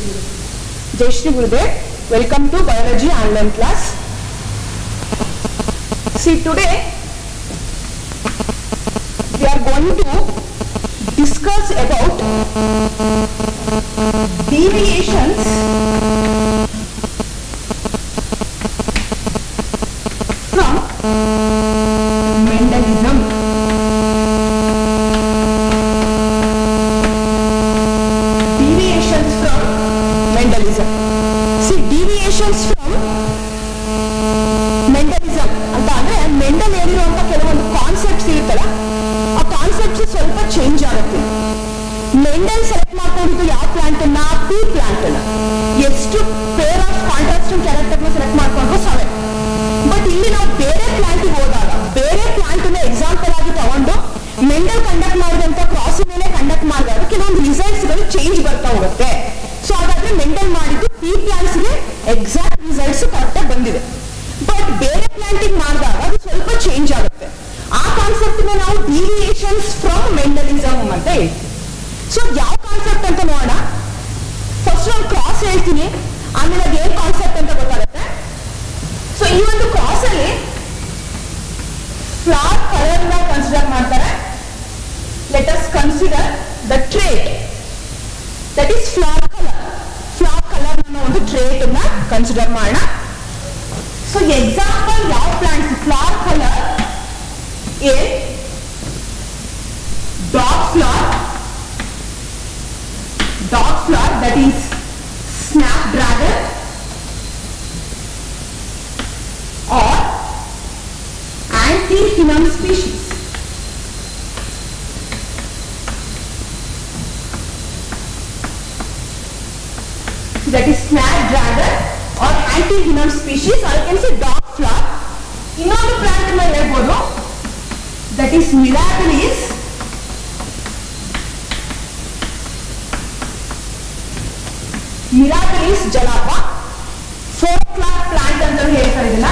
Jayashri Gurudev. Welcome to Biology online class. See today we are going to discuss about deviations from Mendelism. Deviations from Mendelism. See deviations from ಮೆಂಡಲಿಸಮ್ ಅಂತ ಅಂದ್ರೆ Mendel ಹೇಳಿರುವಂತ ಕೆಲವೊಂದು concepts ಇರುತ್ತಲ್ಲ ಆ concepts ಸ್ವಲ್ಪ change ಆಗುತ್ತೆ Mendel select ಮಾಡ್ಕೊಂಡಿದ್ದು ಯಾವ plant ಅನ್ನ ಪಿ ಪ್ಲಾಂಟ್ ಅನ್ನ ಎಷ್ಟು ಪೇರ್ ಆಫ್ ಕಾಂಟ್ರಾಸ್ಟಿಂಗ್ ಕ್ಯಾರೆಕ್ಟರ್ ನ ಸೆಲೆಕ್ಟ್ ಮಾಡ್ಕೊಂಡ್ರು ಸೆವೆನ್ ಬಟ್ ಇಲ್ಲಿ ನಾವು ಬೇರೆ ಪ್ಲಾಂಟ್ ಹೋದಾಗ ಬೇರೆ ಪ್ಲಾಂಟ್ ನ ಎಕ್ಸಾಂಪಲ್ ಆಗಿ ತಗೊಂಡು ಮೆಂಡಲ್ ಕಂಡಕ್ಟ್ ಮಾಡಿದಂತ ಕ್ರಾಸ್ ಮೇಲೆ ಕಂಡಕ್ಟ್ ಮಾಡಿದಾಗ ಕೆಲವೊಂದು ರಿಸಲ್ಟ್ಸ್ ಗಳು ಚೇಂಜ್ ಬರ್ತಾ ಹೋಗುತ್ತೆ ಸೊ ಹಾಗಾದ್ರೆ ಮೆಂಡಲ್ ಮಾಡಿದ್ದು ಪಿ ಪ್ಲಾಂಟ್ಸ್ ಗೆ ಎಕ್ಸಾಕ್ಟ್ ರಿಸಲ್ಟ್ಸ್ ಕರೆಕ್ಟ್ ಬಂದಿದೆ ಬಟ್ ಬೇರೆ ಪ್ಲಾಂಟಿಂಗ್ ಮಾಡಿದಾಗ ಅದು ಸ್ವಲ್ಪ ಚೇಂಜ್ ಆಗುತ್ತೆ ಆ ಕಾನ್ಸೆಪ್ಟ್ ನಾವು ಡಿವಿಯೇಷನ್ಸ್ ಫ್ರಮ್ ಮೆಂಡಲಿಸಮ್ ಅಂತ ಹೇಳ್ತೀವಿ ಸೊ ಯಾವ ಕಾನ್ಸೆಪ್ಟ್ ಅಂತ ನೋಡೋಣ ಫಸ್ಟ್ ನಾನು ಕ್ರಾಸ್ ಹೇಳ್ತೀನಿ ಆಮೇಲೆ ಅದು ಏನ್ ಕಾನ್ಸೆಪ್ಟ್ ಅಂತ ಗೊತ್ತಾಗುತ್ತೆ ಸೊ ಈ ಒಂದು ಕ್ರಾಸ್ ಅಲ್ಲಿ ಫ್ಲವರ್ ಕಲರ್ ನ ಕನ್ಸಿಡರ್ ಮಾಡ್ತಾರೆ let us consider the trait that is flower colour flower colour ಅನ್ನೋ ಒಂದು ಟ್ರೇಟ್ ಅನ್ನ ಕನ್ಸಿಡರ್ ಮಾಡೋಣ ಸೊ ಎಕ್ಸಾಂಪಲ್ ಯಾವ plants flower colour a dog flower dog flower that is snapdragon or antirrhinum species that is snapdragon or antivenom species or you can say dog flower ಇನ್ನೊಂದು plant ನ ಹೇಳ್ಬೋದು that is Mirabilis Mirabilis jalapa four o'clock plant ಅಂತ ಹೇಳ್ತಾರೆ ಇದನ್ನ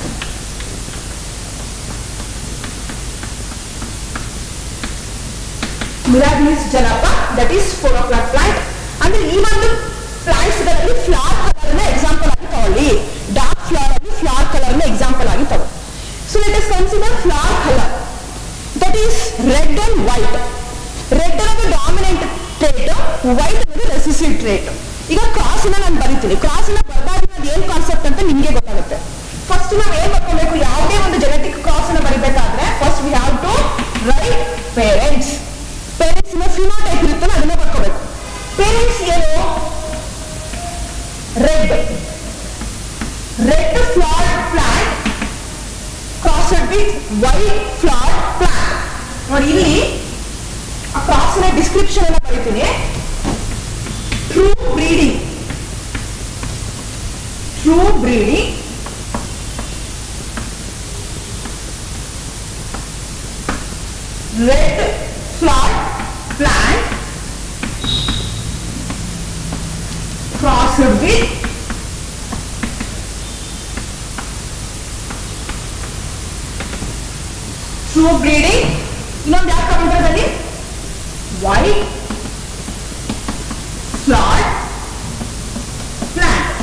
Mirabilis jalapa that is four o'clock plant ಅಂದ್ರೆ ಈ ಒಂದು plants ಗಳಲ್ಲಿ ಫ್ಲವರ್ ಕಲರ್ ನ ಎಕ್ಸಾಂಪಲ್ ಆಗಿ ತಗೊಳ್ಳಿ ಡಾರ್ಕ್ ಫ್ಲವರ್ ಅಲ್ಲಿ ಫ್ಲವರ್ ಕಲರ್ ನ ಎಕ್ಸಾಂಪಲ್ ಆಗಿ ತಗೊಳ್ಳಿ so let us consider flower colour that is red and white red ಅನ್ನೋದು ಡಾಮಿನೆಂಟ್ ಟ್ರೇಟ್ ವೈಟ್ ಅನ್ನೋದು ರೆಸಿಸಿವ್ ಟ್ರೇಟ್ ಈಗ ಕ್ರಾಸ್ ನ ನಾನು ಬರಿತೀನಿ ಕ್ರಾಸ್ ನ ಬರ್ದಾಗ ಅದು ಏನ್ ಕಾನ್ಸೆಪ್ಟ್ ಅಂತ ನಿಮ್ಗೆ ಗೊತ್ತಾಗುತ್ತೆ ಫಸ್ಟ್ ನಾವ್ ಏನ್ ಬರ್ಕೋಬೇಕು ಯಾವುದೇ ಒಂದು ಜೆನೆಟಿಕ್ ಕ್ರಾಸ್ ನ ಬರಿಬೇಕಾದ್ರೆ first we have to write parents parents ನ ಫಿನೋಟೈಪ್ ಇರುತ್ತಲ್ಲ ಅದನ್ನ ಬರ್ಕೋಬೇಕು ಪೇರೆಂಟ್ಸ್ ಏನು red red flower plant crossed with white flower plant ನೋಡಿ ಇಲ್ಲಿ ಆ ಕ್ರಾಸ್ ನ ಡಿಸ್ಕ್ರಿಪ್ಷನ್ ಅನ್ನ ಬರೀತೀನಿ true breeding true breeding red flower plant crossed with true breeding ಇನ್ನೊಂದು ಯಾವ ಕಮೆಂಟಲ್ಲಿ white flower plant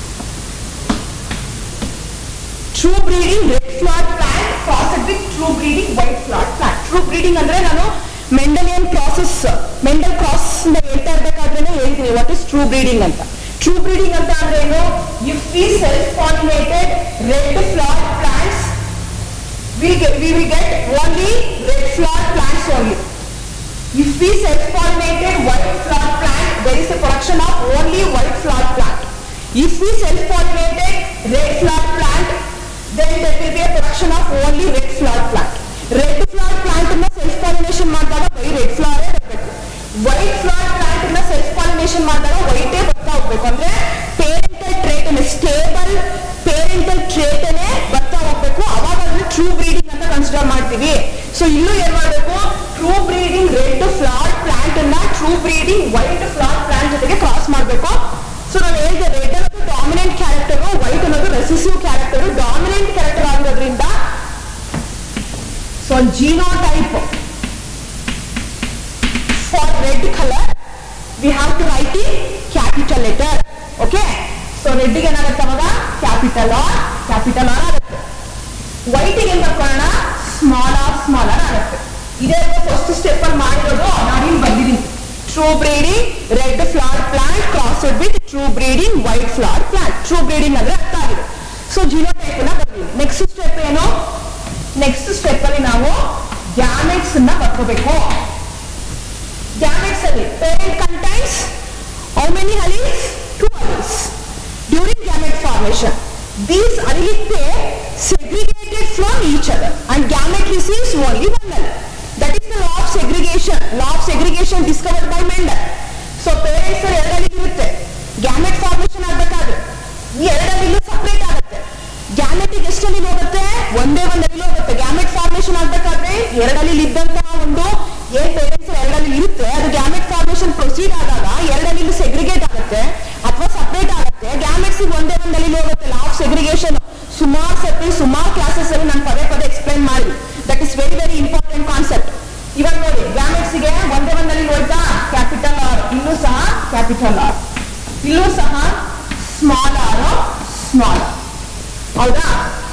true breeding red flower plant crossed with true breeding white flower plant true breeding ಅಂದ್ರೆ ನಾನು ಮೆಂಡಲಿಯನ್ ಪ್ರಾಸೆಸ್ ಮೆಂಡಲ್ ಕ್ರಾಸ್ ಹೇಳ್ತಾ ಇರ್ಬೇಕಾದ್ರೆ ಹೇಳ್ತೀನಿ what is true breeding ಅಂತ true breeding ಅಂತ ಅಂದ್ರೆ ಏನು if we self pollinated red flower plants we get we will get only red flower plants only if we self pollinated white flower plant there is a production of only white flower plant if we self pollinated red flower plant then there will be a production of only red flower plant red flower plant ನ self pollination ಮಾಡಿದಾಗ ಬರೀ red flower ಬರಬೇಕು white flower plant ನ self pollination ಮಾಡಿದಾಗ white ಬರ್ತಾ ಹೋಗ್ಬೇಕು ಅಂದ್ರೆ parental trait ಅನ್ನ stable parental trait ಅನ್ನೇ ಬರ್ತಾ ಹೋಗ್ಬೇಕು ಅವಾಗ ಅದನ್ನ ಟ್ರೂ ಬ್ರೀಡಿಂಗ್ ಅಂತ ಕನ್ಸಿಡರ್ ಮಾಡ್ತೀವಿ ಸೊ ಇಲ್ಲೂ ಏನ್ ಮಾಡ್ಬೇಕು true breeding red flower plant ಅನ್ನ true breeding white flower plant ಜೊತೆಗೆ ಕ್ರಾಸ್ ಮಾಡ್ಬೇಕು ಸೊ ನಾನು ಹೇಳಿದೆ ರೆಡ್ ಅನ್ನೋದು ಡಾಮಿನೆಂಟ್ ಕ್ಯಾರೆಕ್ಟರ್ ವೈಟ್ ಅನ್ನೋದು ರೆಸಿಸಿವ್ ಕ್ಯಾರೆಕ್ಟರ್ ಡಾಮಿನೆಂಟ್ ಕ್ಯಾರೆಕ್ಟರ್ ಆಗಿರೋದ್ರಿಂದ so genotype for red colour we have to write in capital letter okay so ರೆಡ್ಡಿಗೆ ಏನಾಗುತ್ತೆ ಅವಾಗ ಕ್ಯಾಪಿಟಲ್ ಆರ್ ಕ್ಯಾಪಿಟಲ್ ಆರ್ ಆಗುತ್ತೆ ವೈಟಿಗೆ ಏನ್ ಬರ್ಕೊಳ್ಳೋಣ ಸ್ಮಾಲ್ ಆರ್ ಸ್ಮಾಲ್ ಆರ್ ಆಗುತ್ತೆ ಇದೇ ಫಸ್ಟ್ ಸ್ಟೆಪ್ ಅಲ್ಲಿ ಮಾಡಿರೋದು ನಾನು ಇಲ್ಲಿ ಬಂದಿದ್ದೀನಿ true breeding red flower plant crossed with true breeding white flower plant true breeding ಅಂದ್ರೆ ಅರ್ಥ ಆಗಿದೆ ಸೊ ಜಿನೋ ಟೈಪ್ ನ ಬರ್ತೀವಿ ನೆಕ್ಸ್ಟ್ ಸ್ಟೆಪ್ ಏನು ನೆಕ್ಸ್ಟ್ ಸ್ಟೆಪ್ ಅಲ್ಲಿ ನಾವು ಗ್ಯಾಮೆಟ್ಸ್ ನ ಬರ್ಕೋಬೇಕು ಗ್ಯಾಮೆಟ್ಸ್ ಅಲ್ಲಿ parent contains how many alleles two alleles during gamete formation these allelic pair segregated from each other and gamete receives only one allele that is the law of segregation law of segregation discovered by Mendel so parents ಅಲ್ಲಿ ಎರಡು allele ಇರುತ್ತೆ gamete formation ಆಗ್ಬೇಕಾದ್ರೆ ಈ ಎರಡು allele separate ಆಗುತ್ತೆ ಗ್ಯಾಮೆಟಿಗೆ ಎಷ್ಟು allele ಹೋಗುತ್ತೆ ಒಂದೇ ಒಂದು allele ಹೋಗುತ್ತೆ ಗ್ಯಾಮೆಟ್ ಫಾರ್ಮೇಶನ್ ಆಗ್ಬೇಕಾದ್ರೆ ಎರಡಲ್ಲಿ ಇದ್ದಂತಹ ಒಂದು ಏನ್ ಪೇರೆಂಟ್ಸ್ ಎರಡಲ್ಲಿ ಇರುತ್ತೆ ಅದು ಗ್ಯಾಮೆಟ್ ಫಾರ್ಮೇಶನ್ ಪ್ರೊಸೀಡ್ ಆದಾಗ ಎರಡಲ್ಲಿ ಸೆಗ್ರಿಗೇಟ್ ಆಗುತ್ತೆ ಅಥವಾ ಸಪರೇಟ್ ಆಗುತ್ತೆ ಗ್ಯಾಮೆಟ್ಸ್ ಒಂದೇ ಒಂದಲ್ಲಿ ಹೋಗುತ್ತೆ ಲಾ ಆಫ್ ಸೆಗ್ರಿಗೇಷನ್ ಸುಮಾರು ಸತಿ ಸುಮಾರು ಕ್ಲಾಸಸ್ ಅಲ್ಲಿ ನಾನು ಪದೇ ಪದೇ ಎಕ್ಸ್ಪ್ಲೈನ್ ಮಾಡಿ that is very very important concept ಇವಾಗ ನೋಡಿ ಗ್ಯಾಮೆಟ್ಸ್ ಗೆ ಒಂದೇ ಒಂದಲ್ಲಿ ಹೋಯ್ತಾ ಕ್ಯಾಪಿಟಲ್ ಆರ್ ಇಲ್ಲೂ ಸಹ ಕ್ಯಾಪಿಟಲ್ ಆರ್ ಇಲ್ಲೂ ಸಹ ಸ್ಮಾಲ್ ಆರ್ ಸ್ಮಾಲ್ ಆರ್ ಹೌದಾ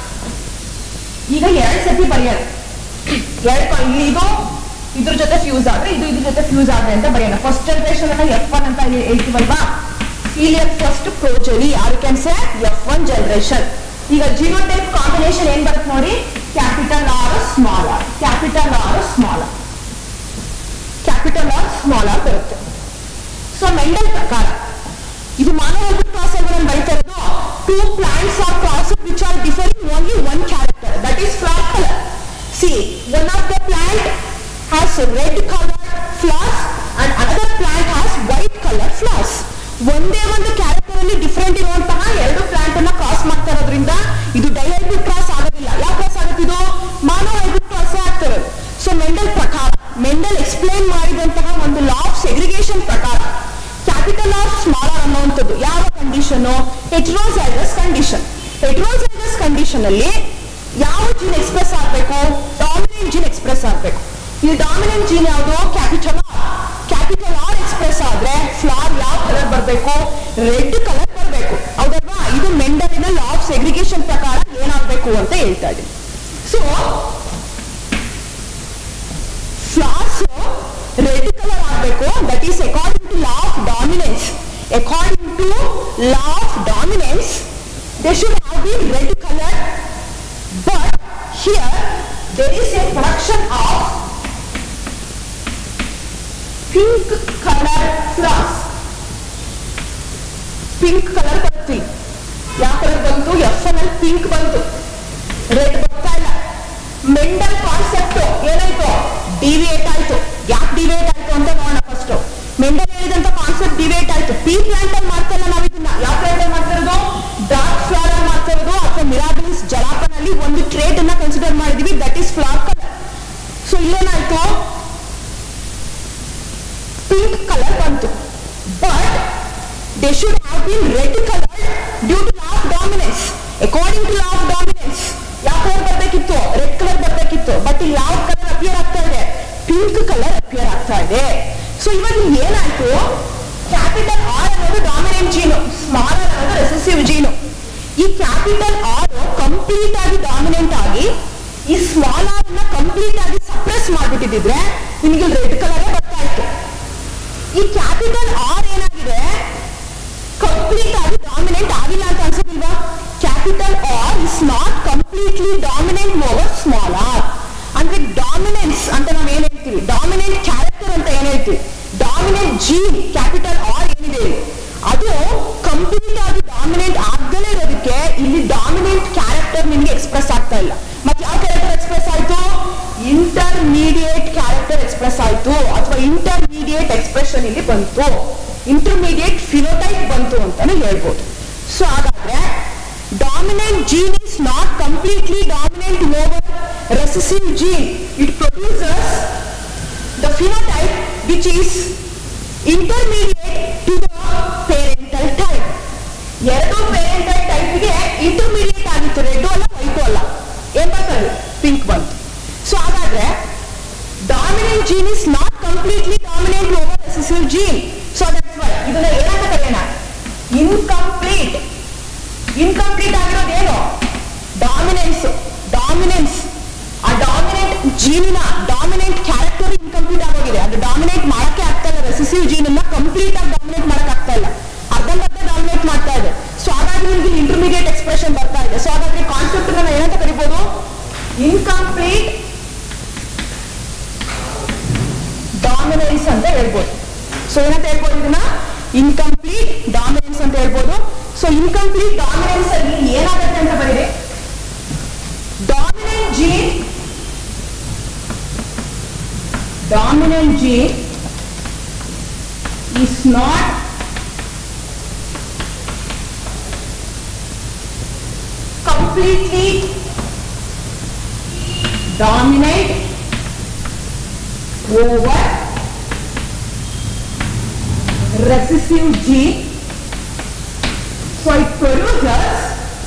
ಈಗ ಎರಡ್ ಸತಿ ಬರೆಯೋದು ಎರಡು ಕ- ಇಲ್ಲಿ ಇದು ಇದ್ರ ಜೊತೆ ಫ್ಯೂಸ್ ಆದ್ರೆ ಇದು ಇದ್ರ ಜೊತೆ ಫ್ಯೂಸ್ ಆದ್ರೆ ಅಂತ ಬರೆಯೋಣ ಫಸ್ಟ್ ಜನರೇಷನ್ ಅನ್ನ ಎಫ್ ಒನ್ ಅಂತ ಇಲ್ಲಿ ಹೇಳ್ತೀವಲ್ವಾ ಇಲ್ಲಿ first progeny or can say F one generation ಈಗ ಜಿನೋಟೈಪ್ ಕಾಂಬಿನೇಷನ್ ಏನ್ ಬರುತ್ತೆ ನೋಡಿ capital R small R capital R small R capital R small R ಬರುತ್ತೆ ಸೊ ಮೆಂಡಲ್ ಪ್ರಕಾರ ಇದು ಮಾನವ ಕ್ರಾಸ್ ಅಲ್ಲಿ ನಾನು ಬರೀತಾ ಇರೋದು two plants are cross which are differing only one character that is flower colour see one of the plant has red colour flowers and another plant has white colour flowers ಒಂದೇ ಒಂದು character ಅಲ್ಲಿ different ಇರುವಂತಹ ಎರಡು plant ಅನ್ನ cross ಮಾಡ್ತಾ ಇರೋದ್ರಿಂದ ಇದು dihybrid cross ಆಗೋದಿಲ್ಲ ಯಾವ ಕ್ರಾಸ್ ಆಗುತ್ತೆ ಇದು ಮಾನವ ಹೈಬ್ರಿಡ್ ಕ್ರಾಸ್ ಆಗ್ತಿರೋದು ಸೊ ಮೆಂಡಲ್ ಪ್ರಕಾರ ಮೆಂಡಲ್ ಎಕ್ಸ್ಪ್ಲೈನ್ ಮಾಡಿದಂತಹ ಒಂದು ಲಾ ಆಫ್ ಸೆಗ್ರಿಗೇಷನ್ ಪ್ರಕಾರ ಕ್ಯಾಪಿಟಲ್ ಆಫ್ ಸ್ಮಾಲರ್ ಅನ್ನುವಂಥದ್ದು ಯಾವ condition heterozygous condition heterozygous condition ಅಲ್ಲಿ ಯಾವ ಜೀನ್ ಎಕ್ಸ್ಪ್ರೆಸ್ ಆಗಬೇಕು ಡಾಮಿನೆಂಟ್ ಜೀನ್ ಎಕ್ಸ್ಪ್ರೆಸ್ ಆಗಬೇಕು ಈ ಡಾಮಿನೆಂಟ್ ಜೀನ್ ಯಾವುದು ಕ್ಯಾಪಿಟಲ್ ಕ್ಯಾಪಿಟಲ್ ಆರ್ ಎಕ್ಸ್ಪ್ರೆಸ್ ಆದ್ರೆ ಫ್ಲವರ್ ಯಾವ ಕಲರ್ ಬರಬೇಕು ರೆಡ್ ಕಲರ್ ಬರಬೇಕು ಹೌದಲ್ವಾ ಇದು ಮೆಂಡಲಿನ ಲಾ ಆಫ್ ಸೆಗ್ರಿಗೇಷನ್ ಪ್ರಕಾರ ಏನಾಗಬೇಕು ಅಂತ ಹೇಳ್ತಾ ಇದ್ದೀನಿ ಸೊ ಫ್ಲವರ್ಸ್ ರೆಡ್ ಕಲರ್ ಆಗಬೇಕು that is according to law of dominance according to law of dominance they should have been red colour but here there is a production of pink colour flowers pink colour ಬರ್ತಿ ಯಾವ colour ಬಂತು F ಅಲ್ಲಿ pink ಬಂತು red ಬರ್ತಾ ಇಲ್ಲ Mendel concept ಏನಾಯ್ತು deviate ಆಯ್ತು ಯಾಕೆ ಡಿವಿಯೇಟ್ ಆಯ್ತು ಅಂತ ನೋಡೋಣ ಫಸ್ಟ್ ಮೆಂಡಲ್ ಹೇಳಿದಂತ ಕಾನ್ಸೆಪ್ಟ್ ಡಿವಿಯೇಟ್ ಆಯ್ತು ಪಿ ಪ್ಲಾಂಟ್ ಅಲ್ಲಿ ಮಾಡ್ತಾ ಇಲ್ಲ ನಾವು ಇದನ್ನ ಯಾವ ಪ್ಲಾಂಟ್ ಅಲ್ಲಿ ಮಾಡ್ತಾ ಇರೋದು ಡಾರ್ಕ್ ಫ್ಲವರ್ ಅಲ್ಲಿ ಮಾಡ್ತಾ ಇರೋದು ಅಥವಾ ಮಿರಾಬಿಲಿಸ್ ಜಲಾಪನಲ್ಲಿ ಒಂದು ಟ್ರೇಟ್ ಅನ್ನ ಕನ್ಸಿಡರ್ ಮಾಡಿದೀವಿ that is flower colour so ಇಲ್ಲೇನಾಯ್ತು ಪಿಂಕ್ ಕಲರ್ ಬಂತು but they should have been red colour due to law of dominance according to law of dominance ಯಾವ ಕಲರ್ ಬರ್ಬೇಕಿತ್ತು ರೆಡ್ ಕಲರ್ ಬರ್ಬೇಕಿತ್ತು ಬಟ್ ಇಲ್ಲಿ ಯಾವ ಕಲರ್ ಅಪಿಯರ್ ಆಗ್ತಾ ಇದೆ ಪಿಂಕ್ ಕಲರ್ ಅಪಿಯರ್ ಆಗ್ತಾ ಇದೆ ಸೊ ಇವಾಗ ಇಲ್ಲಿ ಏನಾಯ್ತು ಕ್ಯಾಪಿಟಲ್ ಆರ್ ಅನ್ನೋದು ಡಾಮಿನೆಂಟ್ ಜೀನು ಸ್ಮಾಲ್ ಆರ್ ಅನ್ನೋದು ರೆಸೆಸಿವ್ ಜೀನು ಈ ಕ್ಯಾಪಿಟಲ್ ಆರ್ ಕಂಪ್ಲೀಟ್ ಆಗಿ ಡಾಮಿನೆಂಟ್ ಆಗಿ ಈ ಸ್ಮಾಲ್ ಆರ್ ಅನ್ನ ಕಂಪ್ಲೀಟ್ ಆಗಿ ಸಪ್ರೆಸ್ ಮಾಡ್ಬಿಟ್ಟಿದ್ರೆ ನಿಮಗೆ ರೆಡ್ ಕಲರೇ ಬರ್ತಾ ಇತ್ತು ಈ ಕ್ಯಾಪಿಟಲ್ ಆರ್ ಏನಾಗಿದೆ ಕಂಪ್ಲೀಟ್ ಆಗಿ ಡಾಮಿನೆಂಟ್ ಆಗಿಲ್ಲ ಅಂತ ಅನ್ಸೋದಿಲ್ವಾ capital R is not completely dominant over small R ಅಂದ್ರೆ ಡಾಮಿನೆನ್ಸ್ ಅಂತ ನಾವ್ ಏನ್ ಹೇಳ್ತೀವಿ ಡಾಮಿನೆಂಟ್ ಕ್ಯಾರೆಕ್ಟರ್ ಅಂತ ಏನ್ ಹೇಳ್ತೀವಿ ಡಾಮಿನೆಂಟ್ ಜೀನ್ ಕ್ಯಾಪಿಟಲ್ ಆರ್ ಏನಿದೆ ಅದು ಕಂಪ್ಲೀಟ್ ಆಗಿ ಡಾಮಿನೆಂಟ್ ಆಗ್ದಲೇ ಇರೋದಕ್ಕೆ ಇಲ್ಲಿ ಡಾಮಿನೆಂಟ್ ಕ್ಯಾರೆಕ್ಟರ್ ನಿಮ್ಗೆ ಎಕ್ಸ್ಪ್ರೆಸ್ ಆಗ್ತಾ ಇಲ್ಲ ಮತ್ತೆ ಯಾವ ಕ್ಯಾರೆಕ್ಟರ್ ಎಕ್ಸ್ಪ್ರೆಸ್ ಆಯ್ತು ಇಂಟರ್ಮೀಡಿಯೇಟ್ ಕ್ಯಾರೆಕ್ಟರ್ ಎಕ್ಸ್ಪ್ರೆಸ್ ಆಯ್ತು ಅಥವಾ ಇಂಟರ್ಮೀಡಿಯೇಟ್ ಎಕ್ಸ್ಪ್ರೆಷನ್ ಇಲ್ಲಿ ಬಂತು ಇಂಟರ್ಮೀಡಿಯೇಟ್ ಫಿನೋಟೈಪ್ ಬಂತು ಅಂತಾನೆ ಹೇಳ್ಬೋದು ಸೊ ಹಾಗಾದ್ರೆ dominant gene is not completely dominant over recessive gene it produces the phenotype which is intermediate to the parental type ಎರಡು ಪೇರೆಂಟಲ್ ಟೈಪ್ಗೆ ಇಂಟರ್ಮೀಡಿಯೇಟ್ ಆಗಿತ್ತು ರೆಡ್ ಅಲ್ಲ ವೈಟು ಅಲ್ಲ ಏನ್ ಬರ್ತಾರೆ ಪಿಂಕ್ ಬಂತು ಸೊ ಹಾಗಾದ್ರೆ dominant gene is not completely dominant over recessive gene so that's why ಇದನ್ನ ಏನಂತ ಕರೆಯೋಣ ಇನ್ಕಂಪ್ಲೀಟ್ ಇನ್ಕಂಪ್ಲೀಟ್ ಆಗಿರೋದು ಏನು ಡಾಮಿನೆನ್ಸ್ ಡಾಮಿನೆನ್ಸ್ ಆ ಡಾಮಿನೆಂಟ್ ಜೀನಿನ ಡಾಮಿನೆಂಟ್ ಕ್ಯಾರೆಕ್ಟರ್ ಇನ್ಕಂಪ್ಲೀಟ್ ಆಗೋಗಿದೆ ಅದು ಡಾಮಿನೇಟ್ ಮಾಡಕ್ಕೆ ಆಗ್ತಾ ಇಲ್ಲ ರೆಸಿಸಿವ್ ಜೀನ್ ಅನ್ನ ಕಂಪ್ಲೀಟ್ ಆಗಿ ಡಾಮಿನೇಟ್ ಮಾಡಕ್ ಆಗ್ತಾ ಇಲ್ಲ ಅರ್ಧಂಬರ್ಧ ಡಾಮಿನೇಟ್ ಮಾಡ್ತಾ ಇದೆ ಸೊ ಹಾಗಾಗಿ ನಿಮ್ಗೆ ಇಂಟರ್ಮೀಡಿಯೇಟ್ ಎಕ್ಸ್ಪ್ರೆಷನ್ ಬರ್ತಾ ಇದೆ ಸೊ ಹಾಗಾದ್ರೆ ಕಾನ್ಸೆಪ್ಟ್ ನಾವು ಏನಂತ ಕರಿಬಹುದು ಇನ್ಕಂಪ್ಲೀಟ್ ಡಾಮಿನೆನ್ಸ್ ಅಂತ ಹೇಳ್ಬೋದು ಸೊ ಏನಂತ ಹೇಳ್ಬೋದು ಇದನ್ನ ಇನ್ಕಂಪ್ಲೀಟ್ ಡಾಮಿನೆನ್ಸ್ ಅಂತ ಹೇಳ್ಬೋದು ಸೊ ಇನ್ಕಂಪ್ಲೀಟ್ ಡಾಮಿನೆನ್ಸ್ ಅಲ್ಲಿ ಏನಾಗುತ್ತೆ ಅಂತ ಬರೀರಿ dominant gene dominant gene is not completely dominate over recessive gene. So it produces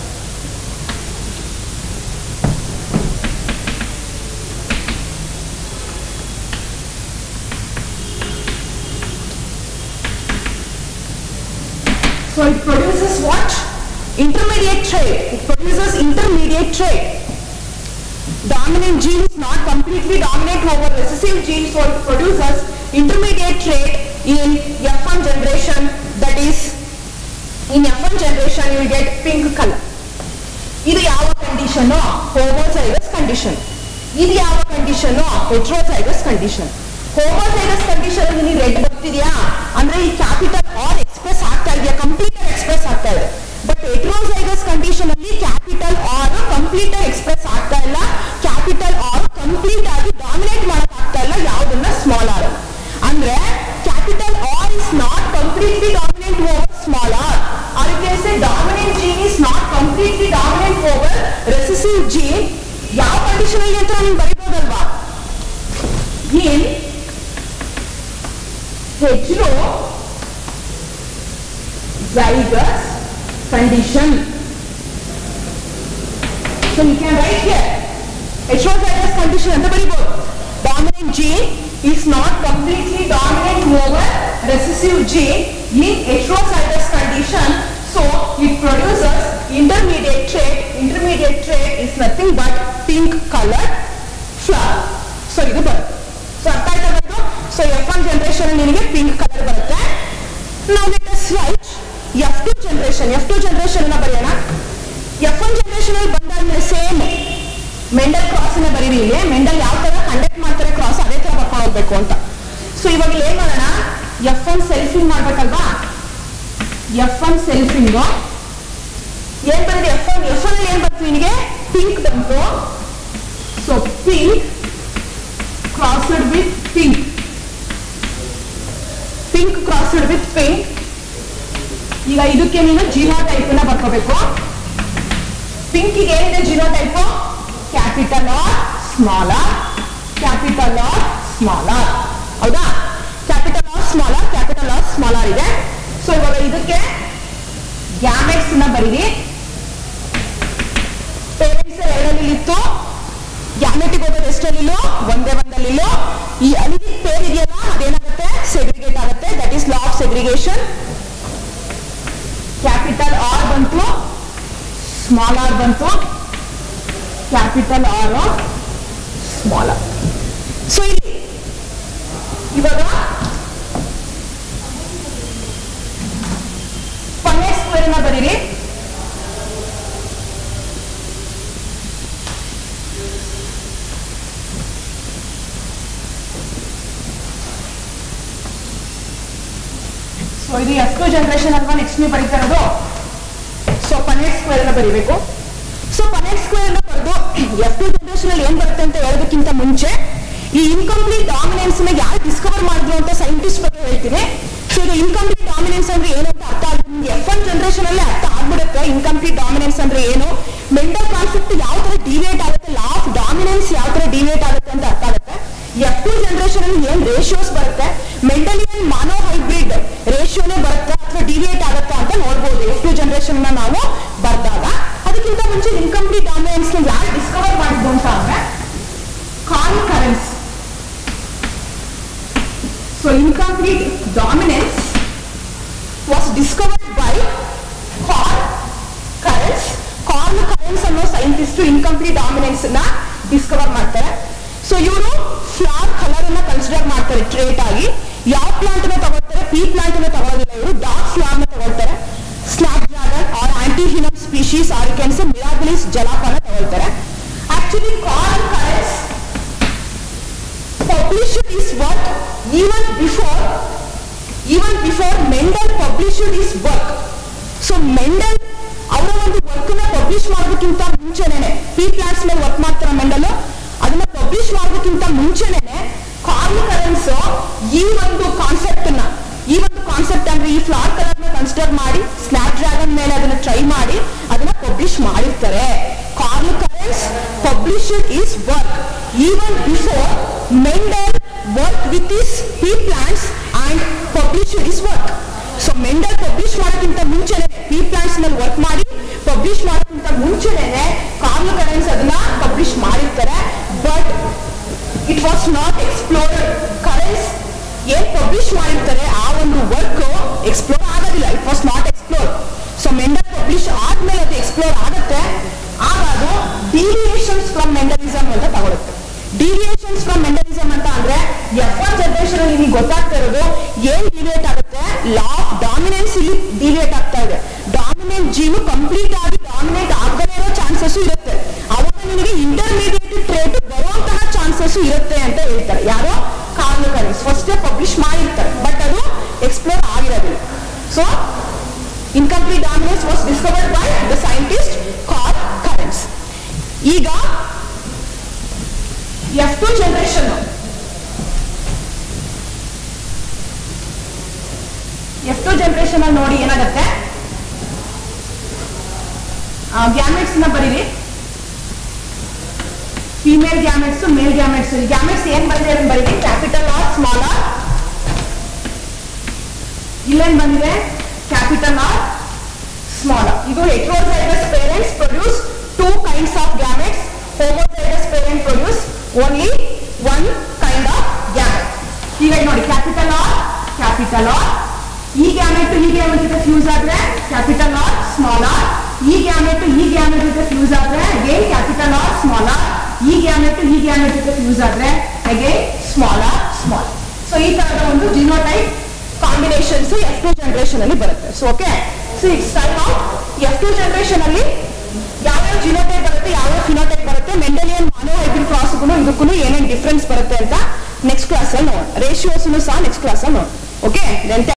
So it produces what? Intermediate trait. It produces intermediate trait. Dominant gene is not completely dominant over recessive gene, so it produces intermediate trait in F1 generation. That is, in F1 generation you will get pink color. ಇದು ಯಾವ condition homozygous condition ಇದು ಯಾವ condition heterozygous condition homozygous condition ಅಲ್ಲಿ red ಬರ್ತಿದ್ಯಾ ಅಂದ್ರೆ ಈ capital R express ಆಗ್ತಾ ಇದೆಯಾ ಕಂಪ್ಲೀಟ್ ಎಕ್ಸ್ಪ್ರೆಸ್ ಆಗ್ತಾ ಇದೆ ಬಟ್ ಹೆಟ್ರೋಸೈಗಸ್ ಕಂಡೀಷನ್ ಅಲ್ಲಿ ಕ್ಯಾಪಿಟಲ್ ಆರ್ ಕಂಪ್ಲೀಟ್ ಎಕ್ಸ್ಪ್ರೆಸ್ ಆಗ್ತಾ ಇಲ್ಲ ಕ್ಯಾಪಿಟಲ್ ಆರ್ ಕಂಪ್ಲೀಟ್ ಆಗಿ ಡಾಮಿನೇಟ್ ಮಾಡಕ್ ಆಗ್ತಾ ಇಲ್ಲ ಯಾವ್ದನ್ನ ಸ್ಮಾಲ್ ಆರ್ ಅಂದ್ರೆ capital R is not completely dominant over small R or you can say dominant gene is not completely dominant over recessive gene ಯಾವ condition ಅಲ್ಲಿ ಅಂತ ನೀವು ಬರೀಬೋದಲ್ವಾ in hetero zygous condition so you can write here heterozygous condition ಅಂತ ಬರೀಬಹುದು dominant gene is not completely dominant over recessive gene in heterozygous condition so it produces intermediate trait intermediate trait is nothing but pink colored flower so ಇದು ಬರುತ್ತೆ so ಅರ್ಥ ಆಯ್ತಾ ಬಂತು so F one generation ನಿನಗೆ pink colour ಬರುತ್ತೆ ನಾವು let us write F two generation F two generation ಬರೆಯೋಣ F one generation ಅಲ್ಲಿ ಬಂದಾದ್ಮೇಲೆ ಸೇಮ್ ಮೆಂಡಲ್ ಕ್ರಾಸ್ ನ ಬರೀರಿ ಇಲ್ಲಿ ಮೆಂಡಲ್ ಯಾವ ತರ ಕಂಡಕ್ಟ್ ಮಾಡ್ತಾರೆ ಕ್ರಾಸ್ ಅದೇ ತರ ಬರ್ಕೊಂಡು ಹೋಗ್ಬೇಕು ಅಂತ ಸೊ ಇವಾಗ ಇಲ್ಲಿ ಏನ್ ಮಾಡೋಣ ಎಫ್ ಒನ್ ಸೆಲ್ಫಿಂಗ್ ಮಾಡ್ಬೇಕಲ್ವಾ ಎಫ್ ಒನ್ ಸೆಲ್ಫಿಂಗ್ ಏನ್ ಬಂದಿದೆ ಎಫ್ ಒನ್ ಎಫ್ ಒನ್ ಏನ್ ಬಂತು ನಿನಗೆ ಪಿಂಕ್ ಬಂತು so pink crossed with pink. Pink crossed with pink. ಈಗ ಇದಕ್ಕೆ ನೀನು ಜಿನೋ ಟೈಪ್ ನ ಬರ್ಕೋಬೇಕು ಪಿಂಕ್ ಏನಿದೆ genotype capital R small R capital R small R ಹೌದಾ capital R small R capital R small R ಇದೆ ಸೊ ಇವಾಗ ಇದಕ್ಕೆ ಗ್ಯಾಮೆಟ್ಸ್ ನ ಬರೀರಿ ಪೇರೆಂಟ್ಸ್ ಎರಡಲ್ಲಿ ಇತ್ತು ಗ್ಯಾಮೆಟಿಕ್ ಹೋಗೋದು ಎಷ್ಟಲ್ಲಿಲೋ ಒಂದೇ ಒಂದಲ್ಲಿಲೋ ಈ ಅಲಿಟಿಕ್ ಪೇರ್ ಇದೆಯಲ್ಲ ಅದೇನಾಗುತ್ತೆ ಸೆಗ್ರಿಗೇಟ್ ಆಗುತ್ತೆ that is law of segregation capital R ಬಂತು ಸ್ಮಾಲ್ ಆರ್ ಬಂತು capital R small R so ಇಲ್ಲಿ ಇವಾಗ ಪನ್ನೆಟ್ ಸ್ಕ್ವೇರ್ ನ ಬರೀರಿ ಸೊ ಇದು ಎಫ್ ಟು ಜನರೇಷನ್ ಅಲ್ವಾ ನೆಕ್ಸ್ಟ್ ನೀವು ಬರೀತಾ ಇರೋದು ಸೊ ಪನೆಟ್ ಸ್ಕ್ವೇರ್ ನ ಬರೀಬೇಕು ಸೊ ಪನೆಟ್ ಸ್ಕ್ವೇರ್ ನ ಬರೆದು ಎಫ್ ಟು ಜನರೇಷನ್ ಅಲ್ಲಿ ಏನ್ ಬರುತ್ತೆ ಅಂತ ಹೇಳೋದಕ್ಕಿಂತ ಮುಂಚೆ ಈ ಇನ್ಕಂಪ್ಲೀಟ್ ಡಾಮಿನೆನ್ಸ್ ನ ಯಾರು ಡಿಸ್ಕವರ್ ಮಾಡಿದ್ರು ಅಂತ ಸೈಂಟಿಸ್ಟ್ ಬಗ್ಗೆ ಹೇಳ್ತೀನಿ ಸೊ ಇದು ಇನ್ಕಂಪ್ಲೀಟ್ ಡಾಮಿನೆನ್ಸ್ ಅಂದ್ರೆ ಏನು ಅಂತ ಅರ್ಥ ಆಗುತ್ತೆ ನಿಮ್ಗೆ ಎಫ್ ಒನ್ ಜನರೇಷನ್ ಅಲ್ಲೇ ಅರ್ಥ ಆಗ್ಬಿಡುತ್ತೆ ಇನ್ಕಂಪ್ಲೀಟ್ ಡಾಮಿನೆನ್ಸ್ ಅಂದ್ರೆ ಏನು ಮೆಂಟಲ್ ಕಾನ್ಸೆಪ್ಟ್ ಯಾವ ತರ ಡಿವೇಟ್ ಆಗುತ್ತೆ ಲಾ ಆಫ್ ಡಾಮಿನೆನ್ಸ್ ಯಾವ ತರ ಡಿವೇಟ್ ಆಗುತ್ತೆ ಅಂತ ಅರ್ಥ ಆಗುತ್ತೆ ಎಫ್ ಟು ಜನರೇಷನ್ ಅಲ್ಲಿ ಏನ್ ರೇಷಿಯೋಸ್ ಬರುತ್ತೆ ಮೆಂಟಲಿಯನ್ ಮಾನೋ ಹೈಬ್ರಿಡ್ ರೇಷಿಯೋನೇ ಬರುತ್ತೆ ಅಥವಾ ಡಿವಿಯೇಟ್ ಆಗುತ್ತಾ ಅಂತ ನೋಡ್ಬೋದು ಎಫ್ ಟು ಜನರೇಷನ್ ನ ನಾವು ಬರ್ದಾಗ ಅದಕ್ಕಿಂತ ಮುಂಚೆ ಇನ್ಕಂಪ್ಲೀಟ್ ಡಾಮಿನೆನ್ಸ್ ನ ಯಾರು ಡಿಸ್ಕವರ್ ಮಾಡಿದ್ದು ಅಂತ ಅಂದ್ರೆ Correns so incomplete dominance was discovered by scientist incomplete dominance ನ ಡಿಸ್ಕವರ್ ಮಾಡ್ತಾರೆ ಸೊ ಇವರು ಫ್ಲವರ್ ಕಲರ್ ಅನ್ನ ಕನ್ಸಿಡರ್ ಮಾಡ್ತಾರೆ ಟ್ರೇಟ್ ಆಗಿ ಯಾವ ಪ್ಲಾಂಟ್ ನ ತಗೊಳ್ತಾರೆ ಪೀ ಪ್ಲಾಂಟ್ ನ ತಗೊಳ್ಳೋದಿಲ್ಲ ಇವರು ಡಾರ್ಕ್ ಫ್ಲವರ್ ನ ತಗೊಳ್ತಾರೆ snapdragon or antirrhinum species or ಕ್ಯಾನ್ಸ್ ಮಿರಾಬಿಲಿಸ್ ಜಲಾಪನ ತಗೊಳ್ತಾರೆ actually Carl Correns published his work even before even before Mendel published his work. So Mendel ಅವರ ಒಂದು ವರ್ಕ್ ನ ಪಬ್ಲಿಷ್ ಮಾಡೋದಕ್ಕಿಂತ ಮುಂಚೆನೆ ಪಿ ಪ್ಲಾಂಟ್ಸ್ ಮೇಲೆ ವರ್ಕ್ ಮಾಡ್ತಾರ ಮೆಂಡಲ್ ಅದನ್ನ ಪಬ್ಲಿಷ್ ಮಾಡೋದಕ್ಕಿಂತ ಮುಂಚೆನೆ ಕಾರ್ಲ್ ಕರೆನ್ಸ್ ಈ ಒಂದು ಕಾನ್ಸೆಪ್ಟ್ ನ ಈ ಒಂದು ಕಾನ್ಸೆಪ್ಟ್ ಅಂದ್ರೆ ಈ ಫ್ಲವರ್ ಕಲರ್ ನ ಕನ್ಸಿಡರ್ ಮಾಡಿ ಸ್ನ್ಯಾಪ್ ಡ್ರಾಗನ್ ಮೇಲೆ ಅದನ್ನ ಟ್ರೈ ಮಾಡಿ ಅದನ್ನ ಪಬ್ಲಿಷ್ ಮಾಡಿರ್ತಾರೆ Carl Correns published his work even before Mendel work with his pea plants and published his work so Mendel publish ಮಾಡೋಕ್ಕಿಂತ ಮುಂಚೆನೆ ಪಿ ಪ್ಲಾಂಟ್ಸ್ ಮೇಲೆ ವರ್ಕ್ ಮಾಡಿ ಪಬ್ಲಿಷ್ ಮಾಡೋಕ್ಕಿಂತ ಮುಂಚೆನೆ ಕಾರ್ಲ್ ಕರೆನ್ಸ್ ಅದನ್ನ ಪಬ್ಲಿಷ್ ಮಾಡಿರ್ತಾರೆ but it was not explored Correns ಏನ್ publish ಮಾಡಿರ್ತಾರೆ ಆ ಒಂದು ವರ್ಕ್ ಎಕ್ಸ್ಪ್ಲೋರ್ ಆಗೋದಿಲ್ಲ it was not explore so Mendel publish ಆದ್ಮೇಲೆ ಅದು ಎಕ್ಸ್ಪ್ಲೋರ್ ಆಗುತ್ತೆ ಆಗ ಅದು ಡಿವಿಯೇಷನ್ಸ್ ಫ್ರಮ್ ಮೆಂಡಲಿಸಮ್ ಅಂತ ತಗೊಳುತ್ತೆ ಡಿವಿಯೇಷನ್ಸ್ ಫ್ರಮ್ ಮೆಂಡಲಿಸಮ್ ಅಂತ ಅಂದ್ರೆ ಎಫ್ ಒನ್ ಜನರೇಷನ್ ಅಲ್ಲಿ ನಿಮಗೆ ಗೊತ್ತಾಗ್ತಾ ಇರೋದು ಏನ್ ಡಿವಿಯೇಟ್ ಆಗುತ್ತೆ ಲಾ ಆಫ್ ಡಾಮಿನೆನ್ಸ್ ಇಲ್ಲಿ ಡಿವಿಯೇಟ್ ಆಗ್ತಾ ಇದೆ ಡಾಮಿನೆಂಟ್ ಜೀನು ಕಂಪ್ಲೀಟ್ ಆಗಿ ಡಾಮಿನೇಟ್ ಆಗದೇ ಇರೋ ಚಾನ್ಸಸ್ ಇರುತ್ತೆ ಅವಾಗ ನಿಮಗೆ ಇಂಟರ್ಮೀಡಿಯೇಟ್ ಟ್ರೇಟ್ ಬರುವಂತಹ ಚಾನ್ಸಸ್ ಇರುತ್ತೆ ಅಂತ ಹೇಳ್ತಾರೆ ಯಾರೋ ಕಾರ್ಲ್ ಕರೆನ್ಸ್ ಫಸ್ಟ್ ಪಬ್ಲಿಷ್ ಮಾಡಿರ್ತಾರೆ ಬಟ್ ಅದು ಎಕ್ಸ್ಪ್ಲೋರ್ ಆಗಿರೋದಿಲ್ಲ so incomplete dominance was discovered by the scientist Carl Correns ಈಗ F two generation F two generation ಅಲ್ಲಿ ನೋಡಿ ಏನಾಗುತ್ತೆ ಗ್ಯಾಮೆಟ್ಸ್ ನ ಬರೀರಿ female gametes male gametes gametes ಏನ್ ಬಂದಿದೆ ಅದನ್ನ ಬರೀರಿ ಕ್ಯಾಪಿಟಲ್ ಆರ್ ಸ್ಮಾಲ್ ಆರ್ ಇಲ್ಲೇನ್ ಬಂದಿದೆ ಕ್ಯಾಪಿಟಲ್ ಆರ್ ಸ್ಮಾಲ್ ಆರ್ ಇದು heterozygous parents produce two kinds of gametes homozygous parent produce only one kind of gamete ಈಗ ನೋಡಿ ಕ್ಯಾಪಿಟಲ್ ಆರ್ ಕ್ಯಾಪಿಟಲ್ ಆರ್ ಈ ಗ್ಯಾಮೆಟ್ ಈ ಗ್ಯಾಮೆಟ್ ಜೊತೆ ಫ್ಯೂಸ್ ಆದ್ರೆ ಕ್ಯಾಪಿಟಲ್ ಆರ್ ಸ್ಮಾಲ್ ಆರ್ ಈ ಗ್ಯಾಮೆಟ್ ಈ gamete ಜೊತೆ ಫ್ಯೂಸ್ ಆದ್ರೆ again capital R small R ಈ ಗ್ಯಾಮೆಟ್ ಈ ಗ್ಯಾಮೆಟ್ ಜೊತೆ ಫ್ಯೂಸ್ ಆದ್ರೆ again small R small so ಈ ತರದ ಒಂದು genotype combinations F two generation ಅಲ್ಲಿ ಬರುತ್ತೆ so okay so it's time of F two generation ಅಲ್ಲಿ ಯಾವ್ಯಾವ ಜಿನೋಟೈಪ್ ಬರುತ್ತೆ ಯಾವ್ಯಾವ ಫಿನೋಟೈಪ್ ಬರುತ್ತೆ ಮೆಂಡಲಿಯನ್ ಮಾನೋ ಹೈಬ್ರಿಡ್ ಕ್ರಾಸ್ಗೂ ಇದಕ್ಕೂ ಏನೇನು ಡಿಫ್ರೆನ್ಸ್ ಬರುತ್ತೆ ಅಂತ ನೆಕ್ಸ್ಟ್ ಕ್ಲಾಸ್ ಅಲ್ಲಿ ನೋಡೋಣ ರೇಷಿಯೋಸ್ ಸಹ ನೆಕ್ಸ್ಟ್ ಕ್ಲಾಸ್ ಅಲ್ಲಿ ನೋಡೋಣ ಓಕೆ ದೆನ್